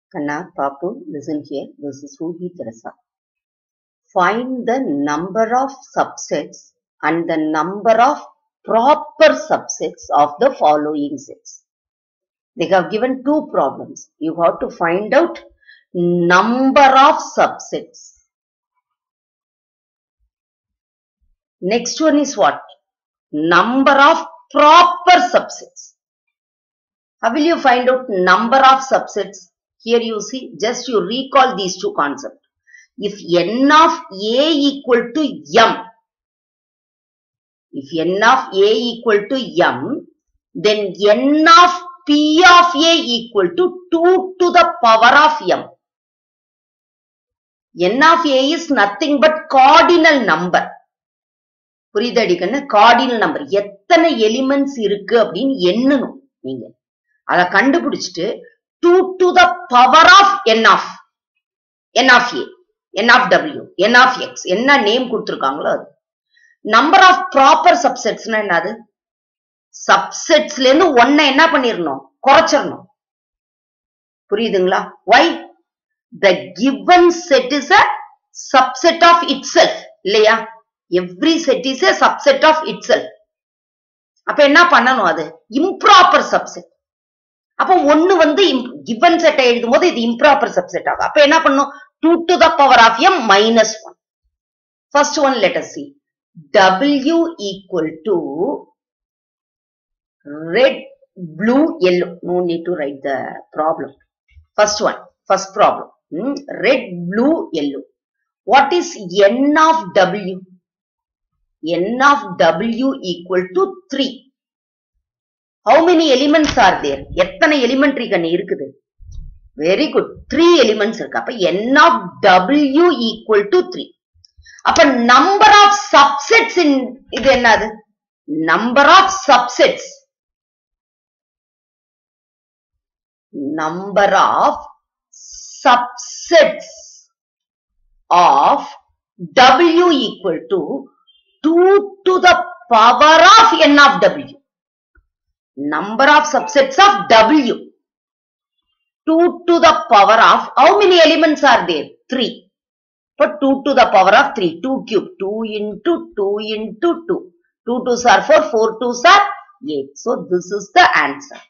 Kanna, Papu, listen here. This is Ruby Teresa. Find the number of subsets and the number of proper subsets of the following sets. They have given two problems. You have to find out number of subsets. Next one is what? Number of proper subsets. How will you find out number of subsets? Here you see, just you recall these two concepts. If n of a equal to m, if n of a equal to m, then n of p of a equal to 2 to the power of m. n of a is nothing but cardinal number. புரியுதடி கண்ணு cardinal number எத்தனை elements இருக்கு அப்படின்னு எண்ணணும் நீங்க அத கண்டுபிடிச்சிட்டு two to the power of N of N of A N of W N of X என்ன name கொடுத்துருக்காங்களோ அது நம்பர் ஆஃப் ப்ராப்பர் சப்செட்ஸ்னா என்னது சப்செட்ஸ்ல இருந்து ஒன்ன என்ன பண்ணிடணும் குறைச்சிடணும் புரியுதுங்களா why the given set is a subset of itself இல்லையா every set is a subset of itself அப்ப என்ன பண்ணணும் அது இம்ப்ராப்பர் சப்செட் அப்ப ஒண்ணு வந்து கிவன் செட்டை எழுதும் போது இது இம்ப்ராப்பர் சப்செட் ஆகும் அப்ப என்ன பண்ணும் two to the power of M minus one first one letter C W equal to red blue yellow no need to write the problem first one first problem red blue yellow what is N of W n of w equal to 3. How many elements are there? எத்தனை elementary கண்ணு இருக்குது? Very good. 3 elements இருக்கு. அப்ப n of w equal to 3. அப்ப number of subsets in இது என்னது? Number of subsets. Number of subsets of w equal to 2 to the power of n of w. Number of subsets of w. 2 to the power of, how many elements are there? 3. But 2 to the power of 3. 2 cube. 2 into 2 into 2. 2 2s are 4. 4 2s are 8. So this is the answer.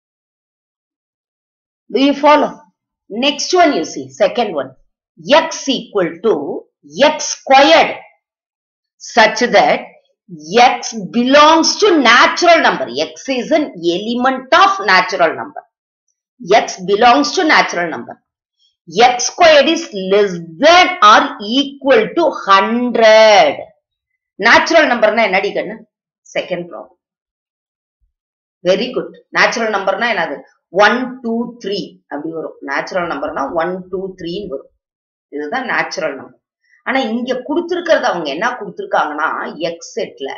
Do you follow? Next one you see. Second one. x equal to x squared such that x belongs to natural number. x is an element of natural number. x belongs to natural number. x squared is less than or equal to 100. Natural number na என்னடி கண்ணு second problem very good natural நம்பர்னா என்னது one two three அப்படி வரும் natural நம்பர்னா one two த்ரீன்னு வரும் இதுதான் natural number ஆனா இங்க கொடுத்திருக்கிறது அவங்க என்ன கொடுத்திருக்காங்கன்னா எக்ஸ் செட்ல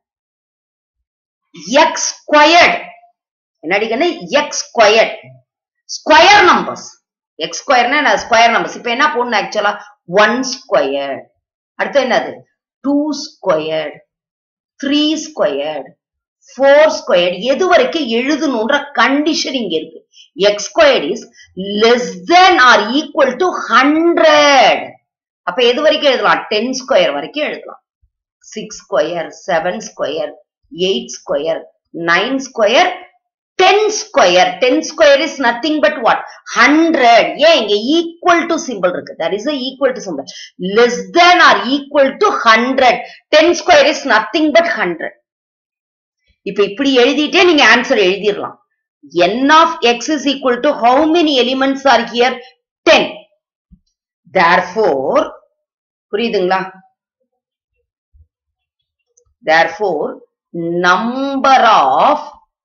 எக்ஸ் ஸ்கொயர்ட் என்னடிக்கன்னு X squared square numbers X ஸ்கொயர்னா என்ன ஸ்கொயர் நம்பர்ஸ் இப்ப என்ன போடணும் ஆக்சுவலா ஒன் ஸ்கொயர்ட் அடுத்து என்னது two squared three squared four squared எது வரைக்கும் எழுதணும்ன்ற கண்டிஷன் இங்க இருக்கு X squared is less than or equal to hundred அப்ப எது வரைக்கும் எழுதலாம் டென் ஸ்கொயர் வரைக்கும் எழுதலாம் six square seven square eight square nine square ten square ten square is nothing but what hundred ஏன் இங்க ஈக்குவல் டு சிம்பிள் இருக்கு that is equal to simple less than or equal to hundred ten square is nothing but hundred இப்ப இப்படி எழுதிட்டே நீங்க answer எழுதிடலாம் n of x is equal to how many elements are here 10 therefore புரியுதுங்களா therefore number of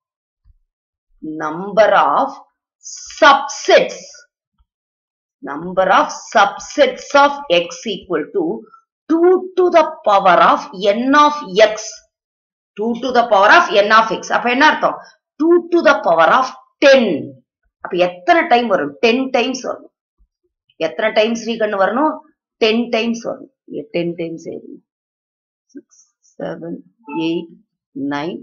number of subsets number of subsets of x equal to 2 to the power of n of x 2 to the power of n of x அப்ப என்ன அர்த்தம் 2 to the power of 10 அப்ப எத்தனை time வரும் 10 times வரும் எத்தனை times ரீகன் வரணும் டென் டைம்ஸ் வரும் டென் டைம்ஸ் எழுதணும் six seven eight nine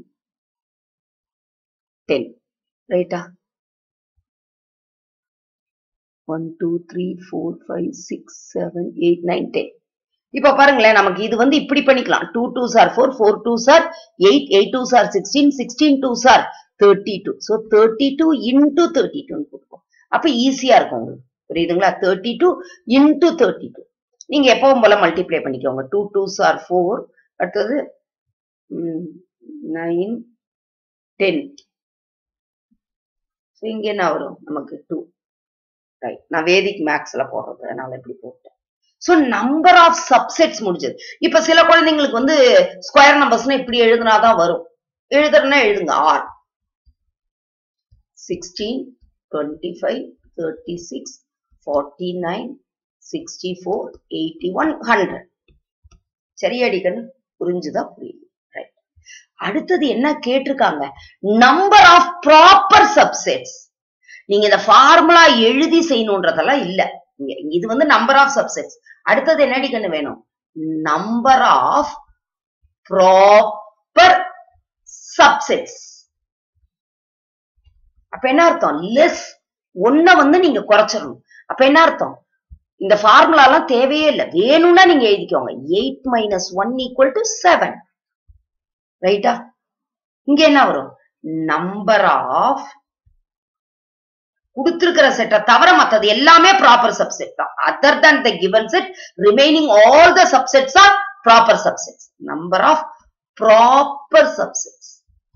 ten ரைட்டா one two three four five six seven eight nine ten இப்ப பாருங்களேன் நமக்கு இது வந்து இப்படி பண்ணிக்கலாம் two twos are four four twos are eight eight twos are sixteen sixteen twos are thirty two so thirty two into thirty டூன்னு கொடுப்போம் அப்ப ஈஸியா இருக்கும் உங்களுக்கு புரியுதுங்களா thirty two into thirty two நீங்க எப்பவும் போல மல்டிப்ளை பண்ணிக்கோங்க டூ டூ சார் ஃபோர் அடுத்தது நைன் டென் ஸோ இங்க என்ன வரும் நமக்கு டூ ரைட் நான் வேதிக் மேக்ஸ்ல போடுறது அதனால இப்படி போட்டேன் ஸோ நம்பர் ஆஃப் சப்செட்ஸ் முடிஞ்சது இப்ப சில குழந்தைங்களுக்கு வந்து ஸ்கொயர் நம்பர்ஸ்னா இப்படி எழுதுனாதான் வரும் எழுதுறதுனா எழுதுங்க or sixteen twenty five thirty six forty nine sixty four eighty one hundred சரியாடிக்கன்னு புரிஞ்சுதா புரியுது ரைட் அடுத்தது என்ன கேட்டிருக்காங்க நம்பர் ஆஃப் ப்ராப்பர் சப்செட்ஸ் நீங்க இந்த ஃபார்முலா எழுதி செய்யணுன்றதெல்லாம் இல்ல இங்க இது வந்து நம்பர் ஆஃப் சப்செட்ஸ் அடுத்தது என்னடி கண்ணு வேணும் நம்பர் ஆஃப் ப்ராப்பர் சப்செட்ஸ் அப்ப என்ன அர்த்தம் லெஸ் ஒன்ன வந்து நீங்க குறைச்சிடணும் அப்ப என்ன அர்த்தம் இந்த ஃபார்முலா எல்லாம் தேவையே இல்லை வேணும்னா நீங்க எழுதிக்கோங்க eight minus one equal to seven ரைட்டா இங்க என்ன வரும் நம்பர் ஆஃப் கொடுத்திருக்கிற செட்டை தவிர மத்தது எல்லாமே ப்ராப்பர் சப்செட் தான் other than the given set remaining all the subsets are proper subsets number of proper subsets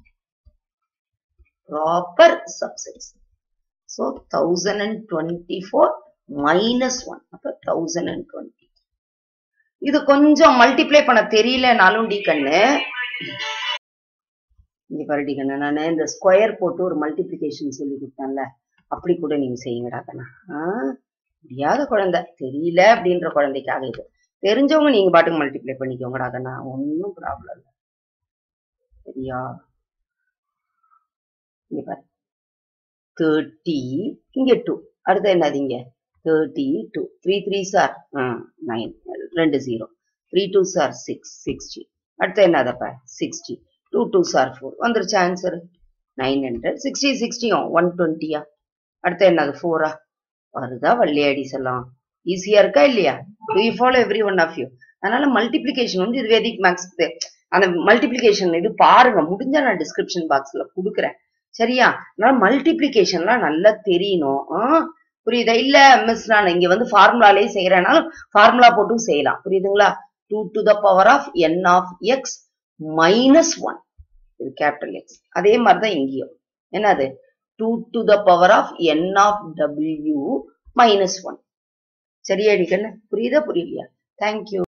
proper subsets so thousand and twenty four minus one அப்ப தௌசண்ட் அண்ட் டுவெண்ட்டி இது கொஞ்சம் multiply பண்ண தெரியலனாலும் D கண்ணு இங்க பாரு D கண்ணு நான் இந்த ஸ்கொயர் போட்டு ஒரு மல்டிப்ளிகேஷன் சொல்லி கொடுத்தேன்ல அப்படி கூட நீங்க செய்யுங்கடா கண்ணா ஆஹ் முடியாத குழந்தை தெரியல அப்படின்ற குழந்தைக்காக இது தெரிஞ்சவங்க நீங்க பாட்டுக்கு மல்டிப்ளை பண்ணிக்கோங்கடா கண்ணா ஒன்னும் ப்ராப்ளம் இல்லை சரியா இங்க பாரு தேர்ட்டி இங்க டூ அடுத்து என்னது இங்க thirty two three threes are nine ரெண்டு zero three twos are six sixty அடுத்து என்னதப்ப sixty two twos are four வந்துருச்சு ஆன்சர் நைன் ஹண்ட்ரட் சிக்ஸ்டி சிக்ஸ்டியும் ஒன் டுவெண்ட்டியா அடுத்து என்னது ஃபோரா வருதா வள்ளியாடி செல்லாம் ஈஸியா இருக்கா இல்லையா do you follow every one of you அதனால மல்டிப்ளிகேஷன் வந்து இது வேதிக் மேக்ஸ் அந்த மல்டிப்ளிகேஷன் இது பாருங்க முடிஞ்சா நான் டிஸ்கிரிப்ஷன் பாக்ஸ்ல கொடுக்குறேன் சரியா அதனால மல்டிப்ளிகேஷன்லாம் நல்லா தெரியணும் ஆ? புரியுதா இல்ல மிஸ் நான் இங்க வந்து ஃபார்முலாலே செய்யறேனாலும் ஃபார்முலா போட்டும் செய்யலாம் புரியுதுங்களா two to the power of N of X minus one இது கேபிட்டல் எக்ஸ் அதே மாதிரிதான் இங்கேயும் என்னது two to the power of N of W minus one சரியா அடிக்கண்ணு புரியுதா புரியலையா தேங்க்யூ